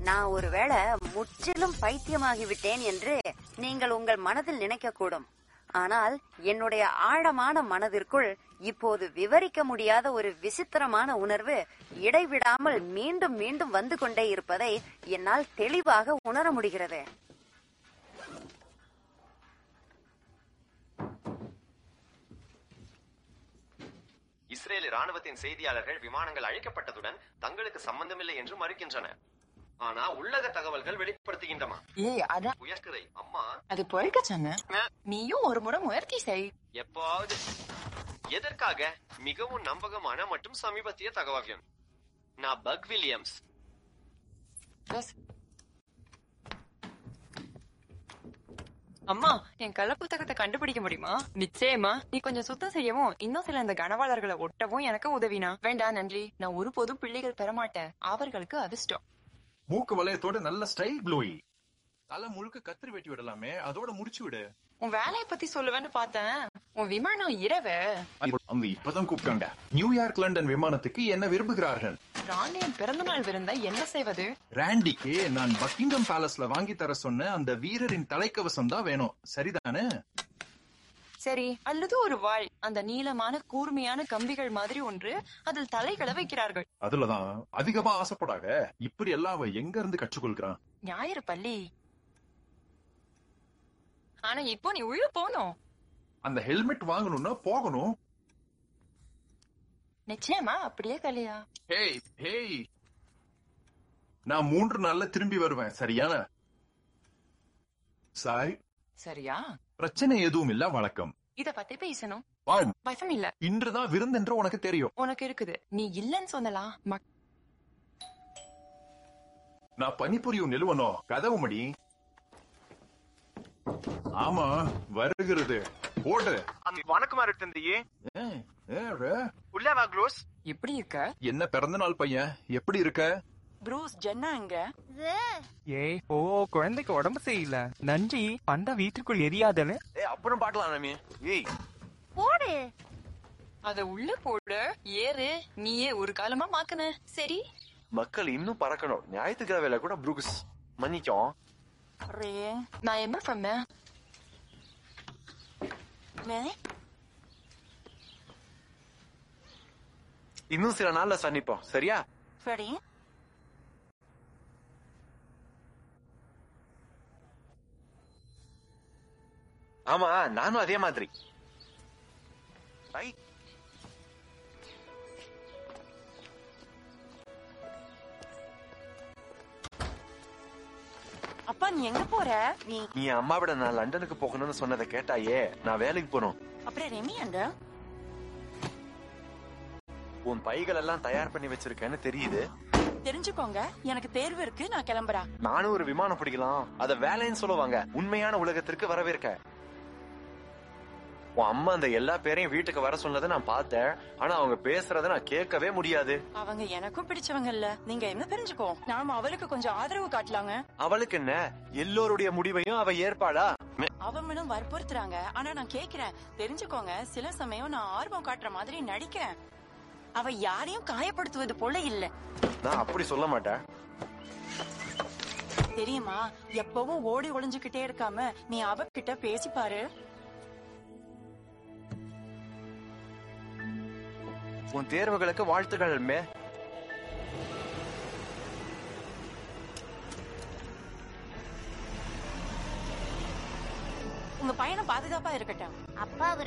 நான் ஒருவேளை முற்றிலும் பைத்தியமாகிவிட்டேன் என்று நீங்கள் உங்கள் மனதில் நினைக்கக்கூடும் ஆனால் என்னுடைய ஆழமான மனதிற்குள் இப்போது விவரிக்க முடியாத ஒரு விசித்திரமான உணர்வு இடைவிடாமல் மீண்டும் மீண்டும் வந்து கொண்டே இருப்பதை என்னால் தெளிவாக உணர முடிகிறது இஸ்ரேல் ராணுவத்தின் செய்தியாளர்கள் விமானங்கள் அழிக்கப்பட்டதுடன் தங்களுக்கு சம்பந்தமில்லை என்று மறுக்கின்றனர் ஆனா உள்ளக தகவல்கள் வெளிப்படுத்துகின்றன ஏய் அதான் உயர்கரை அம்மா அது பொழைக்க சொன்ன நீயும் ஒரு முறை முயற்சி செய் எப்பாவது எதற்காக மிகவும் நம்பகமான மற்றும் சமீபத்திய தகவல்கள் நான் பக் வில்லியம்ஸ் Yes. அம்மா என் கள்ள புத்தகத்தை கண்டுபிடிக்க முடியுமா நிச்சயமா நீ கொஞ்சம் சுத்தம் செய்யவும் இன்னும் சில இந்த கனவாளர்களை ஒட்டவும் எனக்கு உதவினா வேண்டாம் நன்றி நான் ஒருபோதும் பிள்ளைகள் பெறமாட்டேன் அவர்களுக்கு அதிர்ஷ்டம் மூக்கு வளையத்தோட நல்ல ஸ்டைல் க்ளோயி தலை முழுக்க கத்திரி வெட்டி விடலாமே அதோட முடிச்சு விடு உன் வேலைய பத்தி சொல்லுவேன்னு பார்த்தேன் உன் விமானம் இரவு அவங்க இப்பதான் கூப்பிட்டாங்க நியூயார்க் லண்டன் விமானத்துக்கு என்ன விரும்புகிறார்கள் ராணியின் பிறந்த நாள் விருந்த என்ன செய்வது ராண்டிக்கு நான் பக்கிங்கம் பேலஸ்ல வாங்கி தர சொன்ன அந்த வீரரின் தலைக்கவசம் தான் வேணும் சரிதானே சரி அல்லது ஒரு வாள் அந்த நீளமான கூர்மையான கம்பிகள் மாதிரி ஒன்று அதில் தலைகளை வைக்கிறார்கள் அதுலதான் அதிகமா ஆசைப்படாத இப்படி எல்லாம் அவ எங்க இருந்து கற்றுக்கொள்கிறான் ஞாயிறு பள்ளி ஆனா இப்போ நீ உள்ள போகணும் அந்த ஹெல்மெட் வாங்கணும்னா போகணும் நிச்சயமா அப்படியே கலியா ஹேய் ஹேய் நான் மூன்று நாள்ல திரும்பி வருவேன் சரியான சாய் சரியா பிரச்சனை எதுவும் இல்ல வழக்கம் இத பத்தி பேசணும் வான் பயம் இல்ல இன்றுதான் விருந்தென்று உனக்கு தெரியும் உனக்கு இருக்குது நீ இல்லன்னு சொல்லலாம் மக்- நான் பணிபுரியும் நிலுவனோ கதவு மடி ஆமா வருகிறது ஓடு வணக்கம் அருட்தந்தையே ஏ, ஏ, ரே. உள்ள வா க்ளோஸ் எப்படி இருக்க என்ன பிறந்த நாள் பையன் எப்படி இருக்க ப்ரூஸ் ஜென்னா எங்க ஏய் ஓ குழந்தைக்கு உடம்பு சரியில்லை நன்றி பண்டா வீட்டுக்குள் எரியாதன்னு ஏ அப்புறம் பார்க்கலாம் நாமி ஏய் போடு அத உள்ள போடு ஏறு நீயே ஒரு காலமா மாக்குன சரி மக்கள் இன்னும் பறக்கணும் ஞாயிற்றுக்கிழமையில கூட ப்ரூக்ஸ் மன்னிக்கும் ரே நான் என்ன பண்ணேன் மே? இன்னும் சில நாள்ல சந்திப்போம் சரியா சரி ஆமா நானும் அதே மாதிரி ஐ, அப்பா நீ எங்க போற நீ நீ அம்மாவிட நான் லண்டனுக்கு போகணும்னு சொன்னதை கேட்டாயே நான் வேலைக்கு போகணும் அப்புறம் ரெமி அங்க உன் பைகள் எல்லாம் தயார் பண்ணி வச்சிருக்கேன்னு தெரியுது தெரிஞ்சுக்கோங்க எனக்கு தேர்வு இருக்கு நான் கிளம்புறேன் நானும் ஒரு விமானம் பிடிக்கலாம் அத வேலைன்னு சொல்லுவாங்க உண்மையான உலகத்திற்கு வரவேற்க உன் அம்மா அந்த எல்லா பேரையும் வீட்டுக்கு வர சொன்னதை நான் பார்த்தேன் ஆனா அவங்க பேசுறத நான் கேட்கவே முடியாது அவங்க எனக்கும் பிடிச்சவங்க இல்ல நீங்க என்ன தெரிஞ்சுக்கோ நாம அவளுக்கு கொஞ்சம் ஆதரவு காட்டலாங்க அவளுக்கு என்ன எல்லோருடைய முடிவையும் அவ ஏற்பாளா அவங்களும் வற்புறுத்துறாங்க ஆனா நான் கேக்குறேன் தெரிஞ்சுக்கோங்க சில சமயம் நான் ஆர்வம் காட்டுற மாதிரி நடிக்கிறேன் அவ யாரையும் காயப்படுத்துவது போல இல்ல நான் அப்படி சொல்ல மாட்டேன் தெரியுமா எப்பவும் ஓடி ஒளிஞ்சுக்கிட்டே இருக்காம நீ அவகிட்ட பேசி பாரு உன் தேர்வுகளுக்கு வாழ்த்துக்கள் மே உங்க பையனை பாதுகாப்பா இருக்கட்டும் அப்பா